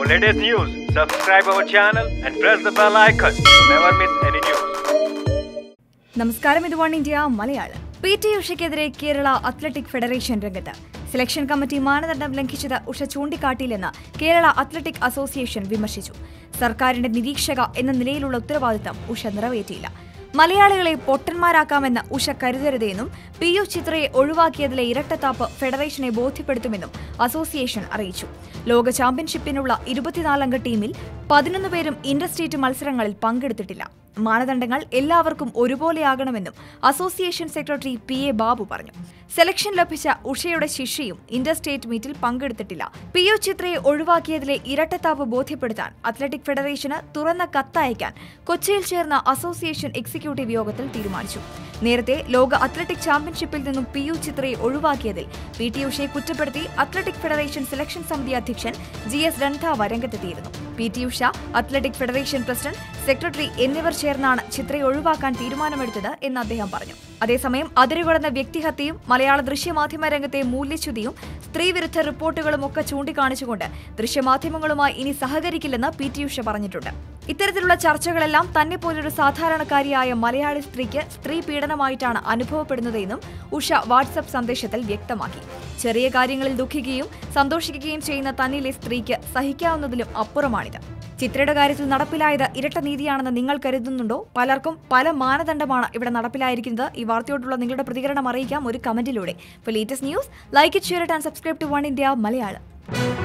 For latest news, subscribe our channel and press the bell icon to never miss any news. നമസ്കാരം ഇത് one India Malayalam P T ഉഷയ്ക്കെതിരെ Kerala athletic federation രംഗത്ത് selection committee മാനദണ്ഡം ലംഘിച്ചത് ഉഷ ചൂണ്ടിക്കാട്ടിയില്ലെന്ന് Kerala athletic association വിമർശിച്ചു സർക്കാരിന്റെ നിരീക്ഷക എന്ന നിലയിലുള്ള ഉത്തരവാദിത്തം ഉഷ നിറവേറ്റിയില്ല മലയാളികളെ പൊട്ടന്മാരാക്കാമെന്ന് ഉഷ കരുതരുതെന്നും പി യു ചിത്രയെ ഒഴിവാക്കിയതിലെ ഇരട്ടത്താപ്പ് ഫെഡറേഷനെ ബോധ്യപ്പെടുത്തുമെന്നും അസോസിയേഷൻ അറിയിച്ചു ലോക ചാമ്പ്യൻഷിപ്പിനുള്ള ഇരുപത്തിനാലംഗ ടീമിൽ പതിനൊന്ന് പേരും ഇന്റർസ്റ്റേറ്റ് മത്സരങ്ങളിൽ പങ്കെടുത്തിട്ടില്ല മാനദണ്ഡങ്ങൾ എല്ലാവർക്കും ഒരുപോലെയാകണമെന്നും association secretary P A Babu പറഞ്ഞു സെലക്ഷൻ ലഭിച്ച ഉഷയുടെ ശിഷ്യയും ഇന്റർ സ്റ്റേറ്റ് മീറ്റിൽ പങ്കെടുത്തിട്ടില്ല പി യു ചിത്രയെ ഒഴിവാക്കിയതിലെ ഇരട്ടത്താപ്പ് ബോധ്യപ്പെടുത്താൻ അത്ലറ്റിക് ഫെഡറേഷന് തുറന്ന കത്തയക്കാൻ കൊച്ചിയിൽ ചേർന്ന അസോസിയേഷൻ എക്സിക്യൂട്ടീവ് യോഗത്തിൽ തീരുമാനിച്ചു നേരത്തെ ലോക അത്ലറ്റിക് ചാമ്പ്യൻഷിപ്പിൽ നിന്നും പി യു ചിത്രയെ ഒഴിവാക്കിയതിൽ പി ടി ഉഷയെ കുറ്റപ്പെടുത്തി അത്ലറ്റിക് ഫെഡറേഷൻ സെലക്ഷൻ സമിതി അധ്യക്ഷൻ ജി എസ് രൺധാവ രംഗത്തെത്തിയിരുന്നു P T Usha athletic federation president secretary എന്നിവർ ചേർന്നാണ് ചിത്രയെ ഒഴിവാക്കാൻ തീരുമാനമെടുത്തത് എന്ന് അദ്ദേഹം പറഞ്ഞു അതേസമയം അതിരുകടന്ന വ്യക്തിഹത്യയും മലയാള ദൃശ്യമാധ്യമ രംഗത്തെ മൂല്യച്യുതിയും സ്ത്രീവിരുദ്ധ റിപ്പോർട്ടുകളും ഒക്കെ ചൂണ്ടിക്കാണിച്ചുകൊണ്ട് ദൃശ്യമാധ്യമങ്ങളുമായി ഇനി സഹകരിക്കില്ലെന്ന് പി ടി ഉഷ പറഞ്ഞിട്ടുണ്ട് ഇത്തരത്തിലുള്ള ചർച്ചകളെല്ലാം തന്നെ പോലൊരു സാധാരണക്കാരിയായ മലയാളി സ്ത്രീക്ക് സ്ത്രീ പീഡനമായിട്ടാണ് അനുഭവപ്പെടുന്നതെന്നും ഉഷ വാട്സപ്പ് സന്ദേശത്തിൽ വ്യക്തമാക്കി ചെറിയ കാര്യങ്ങളിൽ ദുഃഖിക്കുകയും സന്തോഷിക്കുകയും ചെയ്യുന്ന തന്നിലെ സ്ത്രീക്ക് സഹിക്കാവുന്നതിലും അപ്പുറമാണിത് ചിത്രയുടെ കാര്യത്തിൽ നടപ്പിലായത് ഇരട്ട നീതിയാണെന്ന് നിങ്ങൾ കരുതുന്നുണ്ടോ പലർക്കും പല മാനദണ്ഡമാണ് ഇവിടെ നടപ്പിലായിരിക്കുന്നത് ഈ വാർത്തയോടുള്ള നിങ്ങളുടെ പ്രതികരണം അറിയിക്കാം ഒരു കമന്റിലൂടെ ഇപ്പോൾ latest news like it share and subscribe to one India Malayalam